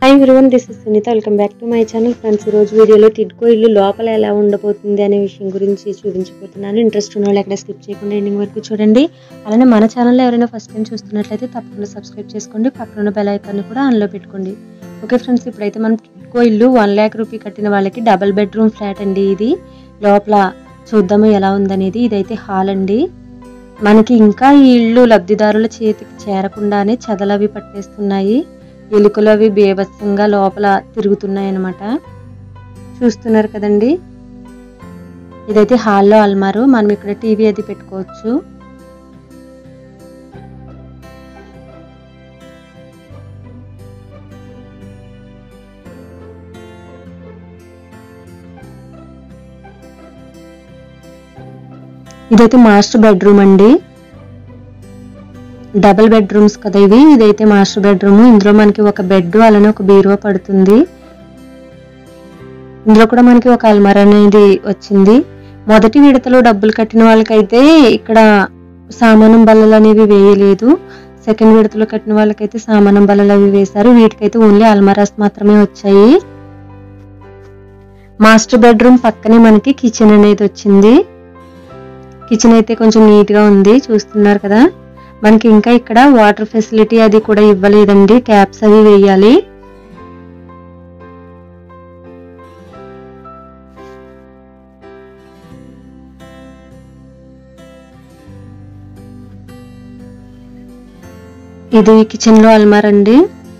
hi everyone this is Sunitha welcome back to my channel friends ఈరోజు వీడియోలో టిడ్కో ఇల్లు లోపల ఎలా ఉండబోతుంది అనే విషయం గురించి చూపించబోతున్నాను ఇంట్రెస్ట్ ఉన్న వాళ్ళు ఎక్కడ స్కిప్ చేయకుండా ఎండింగ్ వరకు చూడండి అలానే మన ఛానల్లో ఎవరైనా ఫస్ట్ టైం చూస్తున్నట్లయితే తప్పకుండా సబ్స్క్రైబ్ చేసుకోండి పక్కన ఉన్న బెల్ ఐకాన్ని కూడా ఆన్లో పెట్టుకోండి ఓకే ఫ్రెండ్స్ ఇప్పుడైతే మనం టిడ్కో ఇల్లు వన్ ల్యాక్ రూపీ కట్టిన వాళ్ళకి డబల్ బెడ్రూమ్ ఫ్లాట్ అండి ఇది లోపల చూద్దాము ఎలా ఉందనేది ఇదైతే హాల్ అండి మనకి ఇంకా ఈ ఇల్లు లబ్ధిదారుల చేతికి చేరకుండానే చెదలవి పట్టేస్తున్నాయి ఎలుకలు అవి బీభత్సంగా లోపల తిరుగుతున్నాయి అన్నమాట చూస్తున్నారు కదండి ఇదైతే హాల్లో అల్మారు మనం ఇక్కడ టీవీ అది పెట్టుకోవచ్చు ఇదైతే మాస్టర్ బెడ్రూమ్ అండి డబుల్ బెడ్రూమ్స్ కదా ఇవి ఇదైతే మాస్టర్ బెడ్రూమ్ ఇందులో మనకి ఒక బెడ్ అలానే ఒక బీరువా పడుతుంది ఇందులో కూడా మనకి ఒక అల్మార్ అనేది వచ్చింది మొదటి విడతలో డబ్బులు కట్టిన వాళ్ళకైతే ఇక్కడ సామానం బల్లలు అనేవి వేయలేదు సెకండ్ విడతలో కట్టిన వాళ్ళకైతే సామానం బల్లలు అవి వేశారు వీటికైతే ఓన్లీ అల్మారాస్ మాత్రమే వచ్చాయి మాస్టర్ బెడ్రూమ్ పక్కనే మనకి కిచెన్ అనేది వచ్చింది కిచెన్ అయితే కొంచెం నీట్ గా ఉంది చూస్తున్నారు కదా మనకి ఇంకా ఇక్కడ వాటర్ ఫెసిలిటీ అది కూడా ఇవ్వలేదండి ట్యాప్స్ అవి వేయాలి ఇది కిచెన్ లో అల్మార్ అండి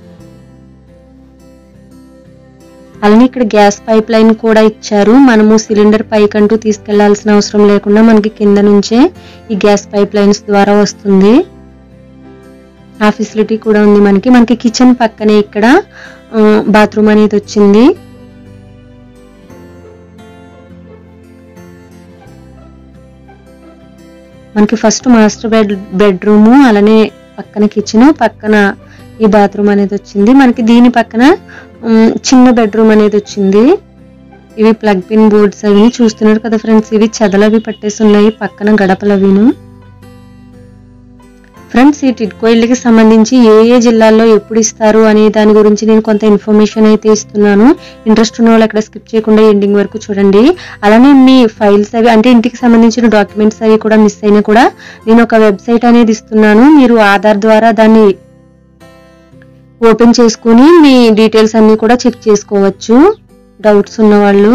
అలానే ఇక్కడ గ్యాస్ పైప్ లైన్ కూడా ఇచ్చారు మనము సిలిండర్ పైకంటూ తీసుకెళ్లాల్సిన అవసరం లేకుండా మనకి కింద నుంచే ఈ గ్యాస్ పైప్ లైన్స్ ద్వారా వస్తుంది ఆ ఫెసిలిటీ కూడా ఉంది మనకి మనకి కిచెన్ పక్కనే ఇక్కడ బాత్రూమ్ అనేది వచ్చింది మనకి ఫస్ట్ మాస్టర్ బెడ్ బెడ్రూమ్ అలానే పక్కన కిచెన్ పక్కన ఈ బాత్రూమ్ అనేది వచ్చింది మనకి దీని పక్కన ఉమ్, చిన్న బెడ్రూమ్ అనేది వచ్చింది ఇవి ప్లగ్ పిన్ బోర్డ్స్ అవి చూస్తున్నారు కదా ఫ్రెండ్స్ ఇవి చెదలవి పట్టేసి ఉన్నాయి పక్కన గడపలు అవిను ఫ్రెండ్స్ ఈ టిడ్కో ఇళ్ళకి సంబంధించి ఏ ఏ జిల్లాల్లో ఎప్పుడు ఇస్తారు అనే దాని గురించి నేను కొంత ఇన్ఫర్మేషన్ అయితే ఇస్తున్నాను ఇంట్రెస్ట్ ఉన్న వాళ్ళు అక్కడ స్కిప్ చేయకుండా ఎండింగ్ వరకు చూడండి అలానే మీ ఫైల్స్ అవి అంటే ఇంటికి సంబంధించిన డాక్యుమెంట్స్ అవి కూడా మిస్ అయినా కూడా నేను ఒక వెబ్సైట్ అనేది ఇస్తున్నాను మీరు ఆధార్ ద్వారా దాన్ని ఓపెన్ చేసుకుని మీ డీటెయిల్స్ అన్ని కూడా చెక్ చేసుకోవచ్చు డౌట్స్ ఉన్న వాళ్ళు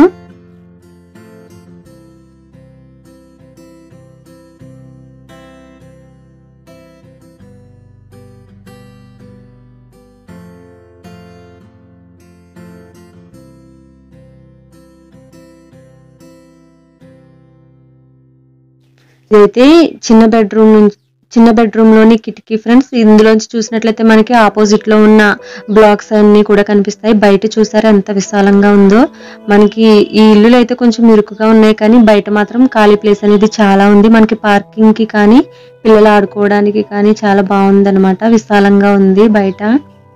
ఇదైతే చిన్న బెడ్రూమ్ నుంచి చిన్న బెడ్రూమ్ లోని కిటికీ ఫ్రెండ్స్ ఇందులోంచి చూసినట్లయితే మనకి ఆపోజిట్ లో ఉన్న బ్లాక్స్ అన్ని కూడా కనిపిస్తాయి బయట చూసారా ఎంత విశాలంగా ఉందో మనకి ఈ ఇల్లులు అయితే కొంచెం ఇరుకుగా ఉన్నాయి కానీ బయట మాత్రం ఖాళీ ప్లేస్ అనేది చాలా ఉంది మనకి పార్కింగ్ కి కానీ పిల్లలు ఆడుకోవడానికి కానీ చాలా బాగుంది విశాలంగా ఉంది బయట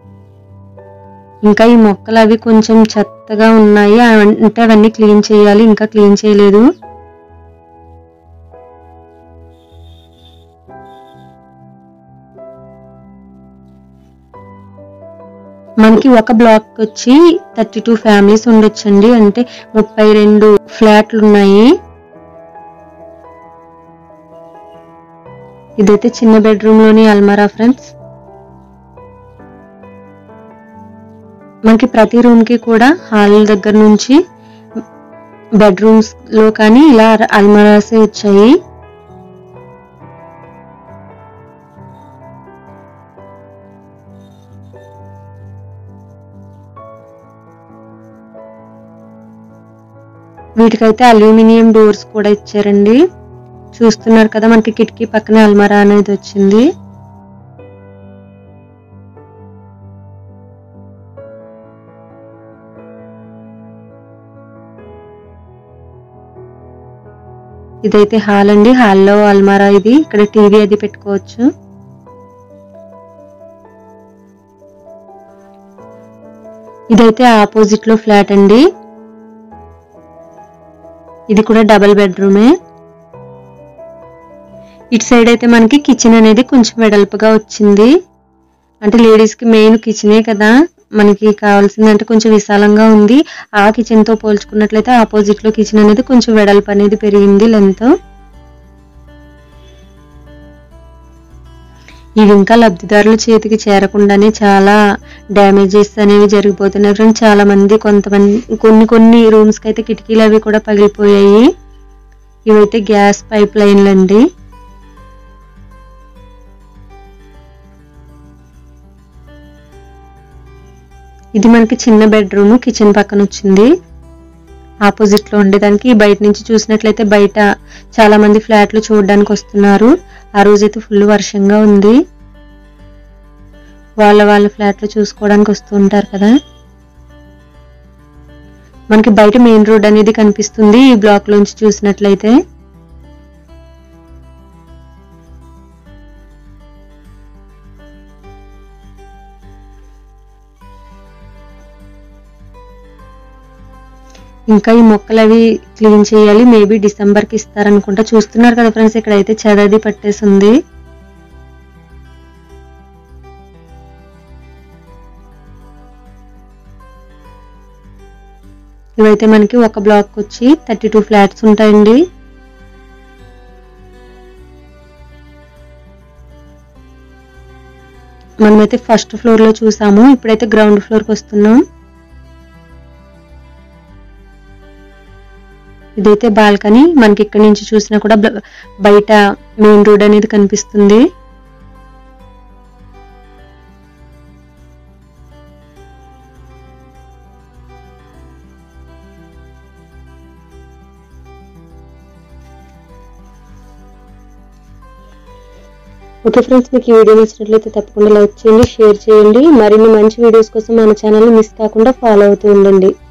ఇంకా ఈ మొక్కలు అవి కొంచెం చెత్తగా ఉన్నాయి అవ- అంటే అవన్నీ క్లీన్ చేయాలి ఇంకా క్లీన్ చేయలేదు మనకి ఒక బ్లాక్ వచ్చి థర్టీ టూ ఫ్యామిలీస్ ఉండొచ్చండి అంటే ముప్పై రెండు ఫ్లాట్లు ఉన్నాయి ఇదైతే చిన్న బెడ్రూమ్ లోని అల్మారా ఫ్రెండ్స్ మనకి ప్రతి రూమ్ కి కూడా హాల్ దగ్గర నుంచి బెడ్రూమ్స్ లో కానీ ఇలా అల్మారాసే వచ్చాయి వీటికైతే అల్యూమినియం డోర్స్ కూడా ఇచ్చారండి చూస్తున్నారు కదా మనకి కిటికీ పక్కనే అల్మారా అనేది వచ్చింది ఇదైతే హాల్ అండి హాల్లో అల్మారా ఇది ఇక్కడ టీవీ అది పెట్టుకోవచ్చు ఇదైతే ఆపోజిట్ లో ఫ్లాట్ అండి ఇది కూడా డబల్ బెడ్రూమే ఇటు సైడ్ అయితే మనకి కిచెన్ అనేది కొంచెం వెడల్పుగా వచ్చింది అంటే లేడీస్ కి మెయిన్ కిచెనే కదా మనకి కావాల్సిందంటే కొంచెం విశాలంగా ఉంది ఆ కిచెన్ తో పోల్చుకున్నట్లయితే ఆపోజిట్ లో కిచెన్ అనేది కొంచెం వెడల్పు అనేది పెరిగింది లెంత్ ఇవి ఇంకా లబ్ధిదారుల చేతికి చేరకుండానే చాలా డ్యామేజెస్ అనేవి జరిగిపోతున్నాయి ఫ్రెండ్స్ చాలా మంది కొంతమంది కొన్ని కొన్ని రూమ్స్ కి అయితే కిటికీలు అవి కూడా పగిలిపోయాయి ఇవైతే గ్యాస్ పైప్ లైన్లు అండి ఇది మనకి చిన్న బెడ్రూమ్ కిచెన్ పక్కన వచ్చింది ఆపోజిట్ లో ఉండేదానికి బయట నుంచి చూసినట్లయితే బయట చాలా మంది ఫ్లాట్లు చూడడానికి వస్తున్నారు ఆ రోజైతే ఫుల్ వర్షంగా ఉంది వాళ్ళ వాళ్ళ ఫ్లాట్లు చూసుకోవడానికి వస్తూ ఉంటారు కదా మనకి బయట మెయిన్ రోడ్ అనేది కనిపిస్తుంది ఈ బ్లాక్ లోంచి చూసినట్లయితే ఇంకా ఈ మొక్కలు అవి క్లీన్ చేయాలి మేబీ డిసెంబర్ కి ఇస్తారనుకుంటా చూస్తున్నారు కదా ఫ్రెండ్స్ ఇక్కడ అయితే చెదది పట్టేసి ఉంది ఇవైతే మనకి ఒక బ్లాక్ వచ్చి థర్టీ టూ ఫ్లాట్స్ ఉంటాయండి మనమైతే ఫస్ట్ ఫ్లోర్ లో చూసాము ఇప్పుడైతే గ్రౌండ్ ఫ్లోర్ కి వస్తున్నాం ఇదైతే బాల్కనీ మనకి ఇక్కడ నుంచి చూసినా కూడా బ- బయట మెయిన్ రోడ్ అనేది కనిపిస్తుంది ఓకే ఫ్రెండ్స్ మీకు ఈ వీడియో నచ్చినట్లయితే తప్పకుండా లైక్ చేయండి షేర్ చేయండి మరిన్ని మంచి వీడియోస్ కోసం మన ఛానల్ని మిస్ కాకుండా ఫాలో అవుతూ ఉండండి